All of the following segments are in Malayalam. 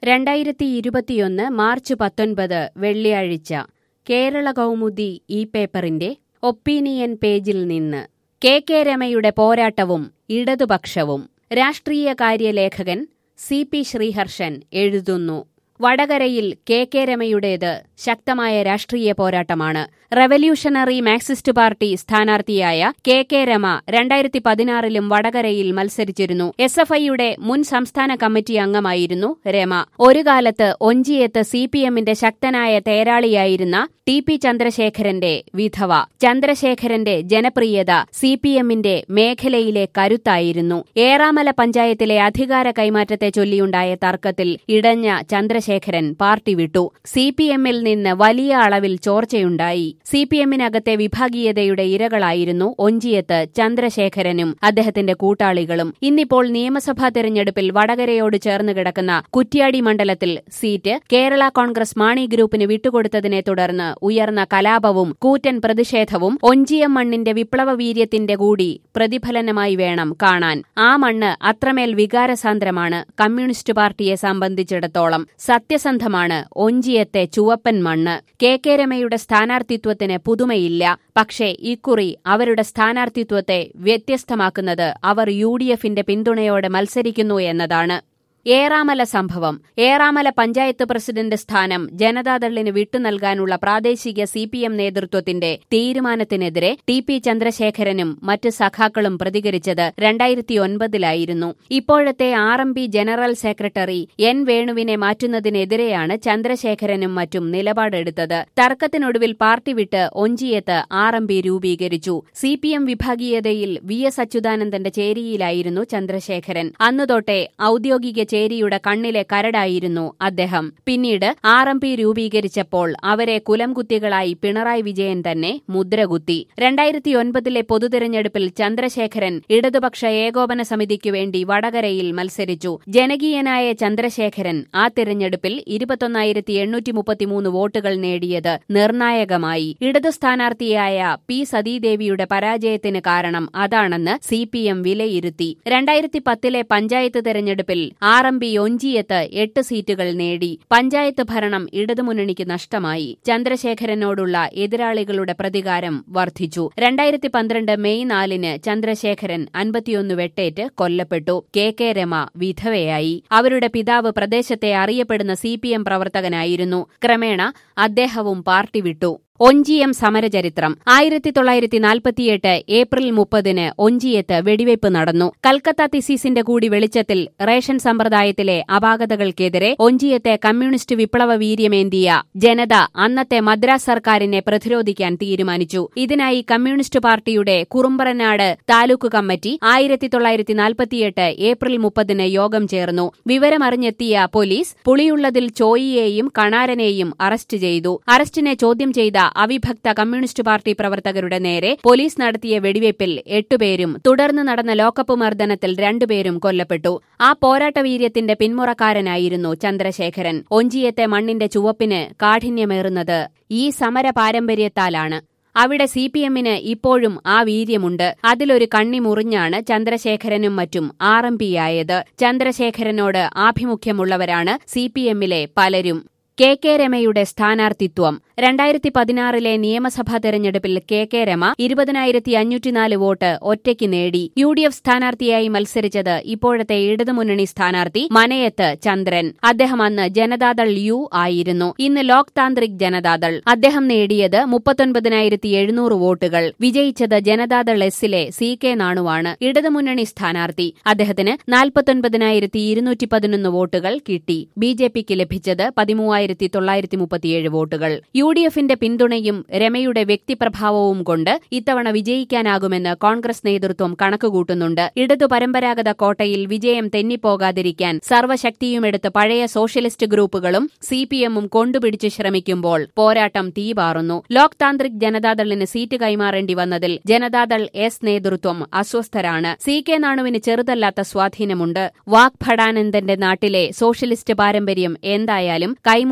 രണ്ടായിരത്തി ഇരുപത്തിയൊന്ന് മാർച്ച് പത്തൊൻപത് വെള്ളിയാഴ്ച കേരള കൗമുദി ഈ പേപ്പറിന്റെ ഒപ്പീനിയൻ പേജിൽ നിന്ന് കെ കെ രമയുടെ പോരാട്ടവും ഇടതുപക്ഷവും രാഷ്ട്രീയ കാര്യലേഖകൻ സി പി ശ്രീഹർഷൻ എഴുതുന്നു വടകരയിൽ കെ കെ രമയുടേത് ശക്തമായ രാഷ്ട്രീയ പോരാട്ടമാണ് റവല്യൂഷണറി മാർക്സിസ്റ്റ് പാർട്ടി സ്ഥാനാർത്ഥിയായ കെ കെ രമ രണ്ടായിരത്തി പതിനാറിലും വടകരയിൽ മത്സരിച്ചിരുന്നു എസ് എഫ് ഐയുടെ മുൻ സംസ്ഥാന കമ്മിറ്റി അംഗമായിരുന്നു രമ ഒരു കാലത്ത് ഒഞ്ചിയത്ത് സി പി എമ്മിന്റെ ശക്തനായ തേരാളിയായിരുന്ന ടി പി ചന്ദ്രശേഖരന്റെ വിധവ ചന്ദ്രശേഖരന്റെ ജനപ്രിയത സി പി എമ്മിന്റെ മേഖലയിലെ കരുത്തായിരുന്നു ഏറാമല പഞ്ചായത്തിലെ അധികാര കൈമാറ്റത്തെ ചൊല്ലിയുണ്ടായ തർക്കത്തിൽ ഇടഞ്ഞ ചന്ദ്രശേഖരൻ പാർട്ടി വിട്ടു സി പി എമ്മിൽ നിന്ന് വലിയ അളവിൽ ചോർച്ചയുണ്ടായി സി പി എമ്മിനകത്തെ വിഭാഗീയതയുടെ ഇരകളായിരുന്നു ഒഞ്ചിയത്ത് ചന്ദ്രശേഖരനും അദ്ദേഹത്തിന്റെ കൂട്ടാളികളും ഇന്നിപ്പോൾ നിയമസഭാ തെരഞ്ഞെടുപ്പിൽ വടകരയോട് ചേർന്ന് കിടക്കുന്ന കുറ്റ്യാടി മണ്ഡലത്തിൽ സീറ്റ് കേരള കോൺഗ്രസ് മാണി ഗ്രൂപ്പിന് വിട്ടുകൊടുത്തതിനെ തുടർന്ന് ഉയർന്ന കലാപവും കൂറ്റൻ പ്രതിഷേധവും ഒഞ്ചിയം മണ്ണിന്റെ വിപ്ലവ വീര്യത്തിന്റെ കൂടി പ്രതിഫലനമായി വേണം കാണാൻ ആ മണ്ണ് അത്രമേൽ വികാരസാന്ദ്രമാണ് കമ്മ്യൂണിസ്റ്റ് പാർട്ടിയെ സംബന്ധിച്ചിടത്തോളം സത്യസന്ധമാണ് ഒഞ്ചിയത്തെ ചുവപ്പൻ മണ്ണ് കെ കെ രമയുടെ സ്ഥാനാർത്ഥിത്വത്തിന് പുതുമയില്ല പക്ഷേ ഇക്കുറി അവരുടെ സ്ഥാനാർത്ഥിത്വത്തെ വ്യത്യസ്തമാക്കുന്നത് അവർ യു ഡി എഫിന്റെ പിന്തുണയോടെ മത്സരിക്കുന്നു എന്നതാണ് ഏറാമല സംഭവം ഏറാമല പഞ്ചായത്ത് പ്രസിഡന്റ് സ്ഥാനം ജനതാദളിന് വിട്ടുനൽകാനുള്ള പ്രാദേശിക സി പി എം നേതൃത്വത്തിന്റെ തീരുമാനത്തിനെതിരെ ടി പി ചന്ദ്രശേഖരനും മറ്റ് സഖാക്കളും പ്രതികരിച്ചത് രണ്ടായിരത്തി ഒൻപതിലായിരുന്നു ഇപ്പോഴത്തെ R M P general secretary N വേണുവിനെ മാറ്റുന്നതിനെതിരെയാണ് ചന്ദ്രശേഖരനും മറ്റും നിലപാടെടുത്തത് തർക്കത്തിനൊടുവിൽ പാർട്ടി വിട്ട് ഒഞ്ചിയത്ത് ആർ എം പി രൂപീകരിച്ചു സി പി എം വിഭാഗീയതയിൽ വി എസ് അച്യുതാനന്ദന്റെ ചേരിയിലായിരുന്നു ചന്ദ്രശേഖരൻ അന്നുതൊട്ടേ ഔദ്യോഗിക ചേരിയുടെ കണ്ണിലെ കരടായിരുന്നു അദ്ദേഹം പിന്നീട് ആർ എം പി രൂപീകരിച്ചപ്പോൾ അവരെ കുലംകുത്തികളായി പിണറായി വിജയൻ തന്നെ മുദ്രകുത്തി രണ്ടായിരത്തി ഒൻപതിലെ പൊതുതെരഞ്ഞെടുപ്പിൽ ചന്ദ്രശേഖരൻ ഇടതുപക്ഷ ഏകോപന സമിതിക്കു വേണ്ടി വടകരയിൽ മത്സരിച്ചു ജനകീയനായ ചന്ദ്രശേഖരൻ ആ തിരഞ്ഞെടുപ്പിൽ ഇരുപത്തൊന്നായിരത്തി എണ്ണൂറ്റി മുപ്പത്തിമൂന്ന് വോട്ടുകൾ നേടിയത് നിർണായകമായി ഇടതു സ്ഥാനാർത്ഥിയായ പി സതീദേവിയുടെ പരാജയത്തിന് കാരണം അതാണെന്ന് സി പി എം വിലയിരുത്തി രണ്ടായിരത്തി പത്തിലെ പഞ്ചായത്ത് തെരഞ്ഞെടുപ്പിൽ ആർ എം പി ഒഞ്ചിയത്ത് എട്ട് സീറ്റുകൾ നേടി പഞ്ചായത്ത് ഭരണം ഇടതുമുന്നണിക്ക് നഷ്ടമായി ചന്ദ്രശേഖരനോടുള്ള എതിരാളികളുടെ പ്രതികാരം വർദ്ധിച്ചു രണ്ടായിരത്തി പന്ത്രണ്ട് മെയ് നാലിന് ചന്ദ്രശേഖരൻ അൻപത്തിയൊന്ന് വെട്ടേറ്റ് കൊല്ലപ്പെട്ടു കെ കെ രമ വിധവയായി അവരുടെ പിതാവ് പ്രദേശത്തെ അറിയപ്പെടുന്ന സി പി എം പ്രവർത്തകനായിരുന്നു ക്രമേണ അദ്ദേഹവും പാർട്ടി വിട്ടു ഒഞ്ചിയം സമരചരിത്രം ആയിരത്തി തൊള്ളായിരത്തി നാൽപ്പത്തിയെട്ട് ഏപ്രിൽ മുപ്പതിന് ഒഞ്ചിയത്ത് വെടിവയ്പ് നടന്നു കൽക്കത്ത തിസീസിന്റെ കൂടി വെളിച്ചത്തിൽ റേഷൻ സമ്പ്രദായത്തിലെ അപാകതകൾക്കെതിരെ ഒഞ്ചിയത്തെ കമ്മ്യൂണിസ്റ്റ് വിപ്ലവ വീര്യമേന്തിയ ജനത അന്നത്തെ മദ്രാസ് സർക്കാരിനെ പ്രതിരോധിക്കാൻ തീരുമാനിച്ചു ഇതിനായി കമ്മ്യൂണിസ്റ്റ് പാർട്ടിയുടെ കുറുമ്പറനാട് താലൂക്ക് കമ്മിറ്റി ആയിരത്തി തൊള്ളായിരത്തി നാൽപ്പത്തിയെട്ട് ഏപ്രിൽ മുപ്പതിന് യോഗം ചേർന്നു വിവരമറിഞ്ഞെത്തിയ പോലീസ് പുളിയുള്ളതിൽ ചോയിയെയും കണാരനെയും അറസ്റ്റ് ചെയ്തു അറസ്റ്റിനെ ചോദ്യം ചെയ്ത അവിഭക്ത കമ്മ്യൂണിസ്റ്റ് പാർട്ടി പ്രവർത്തകരുടെ നേരെ പോലീസ് നടത്തിയ വെടിവയ്പിൽ എട്ടുപേരും തുടർന്ന് നടന്ന ലോക്കപ്പ് മർദ്ദനത്തിൽ രണ്ടുപേരും കൊല്ലപ്പെട്ടു ആ പോരാട്ടവീര്യത്തിന്റെ പിന്മുറക്കാരനായിരുന്നു ചന്ദ്രശേഖരൻ ഒഞ്ചിയത്തെ മണ്ണിന്റെ ചുവപ്പിന് കാഠിന്യമേറുന്നത് ഈ സമര പാരമ്പര്യത്താലാണ് അവിടെ സി പി എമ്മിന് ഇപ്പോഴും ആ വീര്യമുണ്ട് അതിലൊരു കണ്ണി മുറിഞ്ഞാണ് ചന്ദ്രശേഖരനും മറ്റും ആർ എം പിയായത് ചന്ദ്രശേഖരനോട് ആഭിമുഖ്യമുള്ളവരാണ് സി പി എമ്മിലെ പലരും കെ കെ രമയുടെ സ്ഥാനാർത്ഥിത്വം രണ്ടായിരത്തി പതിനാറിലെ നിയമസഭാ തെരഞ്ഞെടുപ്പിൽ കെ കെ രമ ഇരുപതിനായിരത്തി അഞ്ഞൂറ്റിനാല് വോട്ട് ഒറ്റയ്ക്ക് നേടി യു ഡി എഫ് സ്ഥാനാർത്ഥിയായി മത്സരിച്ചത് ഇപ്പോഴത്തെ ഇടതുമുന്നണി സ്ഥാനാർത്ഥി മനയത്ത് ചന്ദ്രൻ അദ്ദേഹം അന്ന് ജനതാദൾ യു ആയിരുന്നു ഇന്ന് ലോക് താന്ത്രിക് ജനതാദൾ അദ്ദേഹം നേടിയത് മുപ്പത്തൊൻപതിനായിരത്തി എഴുന്നൂറ് വോട്ടുകൾ വിജയിച്ചത് ജനതാദൾ എസിലെ സി കെ നാണുവാണ് ഇടതുമുന്നണി സ്ഥാനാർത്ഥി അദ്ദേഹത്തിന് നാൽപ്പത്തൊൻപതിനായിരത്തി ഇരുന്നൂറ്റി പതിനൊന്ന് വോട്ടുകൾ കിട്ടി ബി ജെ പിക്ക് ലഭിച്ചത് പതിമൂവായിരത്തി തൊള്ളായിരത്തി മുപ്പത്തിയേഴ് വോട്ടുകൾ യു ഡി എഫിന്റെ പിന്തുണയും രമയുടെ വ്യക്തിപ്രഭാവവും കൊണ്ട് ഇത്തവണ വിജയിക്കാനാകുമെന്ന് കോൺഗ്രസ് നേതൃത്വം കണക്കുകൂട്ടുന്നുണ്ട് ഇടതു പരമ്പരാഗത കോട്ടയിൽ വിജയം തെന്നിപ്പോകാതിരിക്കാൻ സർവ്വശക്തിയുമെടുത്ത് പഴയ സോഷ്യലിസ്റ്റ് ഗ്രൂപ്പുകളും സി പി എമ്മും കൊണ്ടുപിടിച്ച് ശ്രമിക്കുമ്പോൾ പോരാട്ടം തീപാറുന്നു ലോക് താന്ത്രിക് ജനതാദളിന് സീറ്റ് കൈമാറേണ്ടി വന്നതിൽ ജനതാദൾ എസ് നേതൃത്വം അസ്വസ്ഥരാണ് സി കെ നാണുവിന് ചെറുതല്ലാത്ത സ്വാധീനമുണ്ട് വാക് ഭടാനന്ദന്റെ നാട്ടിലെ സോഷ്യലിസ്റ്റ് പാരമ്പര്യം എന്തായാലും കൈമുതൽ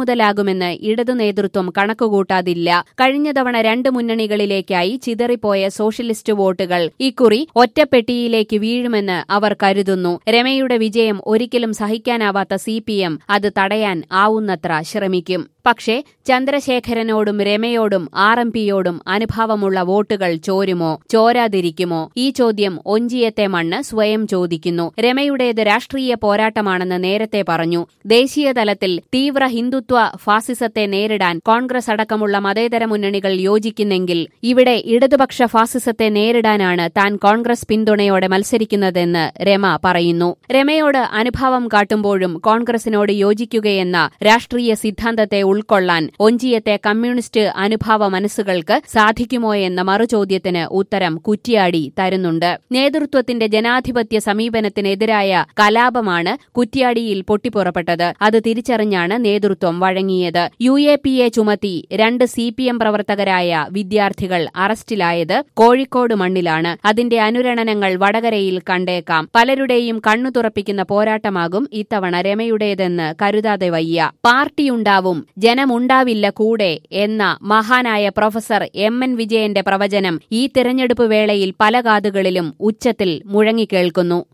കൂടുതലാകുമെന്ന് ഇടതു നേതൃത്വം കണക്കുകൂട്ടാതില്ല കഴിഞ്ഞ തവണ രണ്ട് മുന്നണികളിലേക്കായി ചിതറിപ്പോയ സോഷ്യലിസ്റ്റ് വോട്ടുകൾ ഇക്കുറി ഒറ്റപ്പെട്ടിയിലേക്ക് വീഴുമെന്ന് അവർ കരുതുന്നു രമയുടെ വിജയം ഒരിക്കലും സഹിക്കാനാവാത്ത സി അത് തടയാൻ ആവുന്നത്ര ശ്രമിക്കും പക്ഷേ ചന്ദ്രശേഖരനോടും രമയോടും ആർ എം പിയോടും അനുഭാവമുള്ള വോട്ടുകൾ ചോരുമോ ചോരാതിരിക്കുമോ ഈ ചോദ്യം ഒഞ്ചിയത്തെ മണ്ണ് സ്വയം ചോദിക്കുന്നു രമയുടേത് രാഷ്ട്രീയ പോരാട്ടമാണെന്ന് നേരത്തെ പറഞ്ഞു ദേശീയ തലത്തിൽ തീവ്ര ഹിന്ദുത്വ ഫാസിസത്തെ നേരിടാൻ കോൺഗ്രസ് അടക്കമുള്ള മതേതര മുന്നണികൾ യോജിക്കുന്നെങ്കിൽ ഇവിടെ ഇടതുപക്ഷ ഫാസിസത്തെ നേരിടാനാണ് താൻ കോൺഗ്രസ് പിന്തുണയോടെ മത്സരിക്കുന്നതെന്ന് രമ പറയുന്നു രമയോട് അനുഭാവം കാട്ടുമ്പോഴും കോൺഗ്രസിനോട് യോജിക്കുകയെന്ന രാഷ്ട്രീയ സിദ്ധാന്തത്തെ ഉൾക്കൊള്ളാൻ ഒഞ്ചിയത്തെ കമ്മ്യൂണിസ്റ്റ് അനുഭാവ മനസ്സുകൾക്ക് സാധിക്കുമോ എന്ന മറുചോദ്യത്തിന് ഉത്തരം കുറ്റിയാടി തരുന്നുണ്ട് നേതൃത്വത്തിന്റെ ജനാധിപത്യ സമീപനത്തിനെതിരായ കലാപമാണ് കുറ്റ്യാടിയിൽ പൊട്ടിപ്പുറപ്പെട്ടത് അത് തിരിച്ചറിഞ്ഞാണ് നേതൃത്വം വഴങ്ങിയത് യു എ പി എ ചുമത്തി രണ്ട് സി പി എം പ്രവർത്തകരായ വിദ്യാർത്ഥികൾ അറസ്റ്റിലായത് കോഴിക്കോട് മണ്ണിലാണ് അതിന്റെ അനുരണനങ്ങൾ വടകരയിൽ കണ്ടേക്കാം പലരുടെയും കണ്ണു തുറപ്പിക്കുന്ന പോരാട്ടമാകും ഇത്തവണ രമയുടേതെന്ന് കരുതാതെ വയ്യ പാർട്ടിയുണ്ടാവും ജനമുണ്ടാവില്ല കൂടെ എന്ന മഹാനായ പ്രൊഫസർ എം എൻ വിജയന്റെ പ്രവചനം ഈ തിരഞ്ഞെടുപ്പ് വേളയിൽ പല കാതുകളിലും ഉച്ചത്തിൽ മുഴങ്ങിക്കേൾക്കുന്നു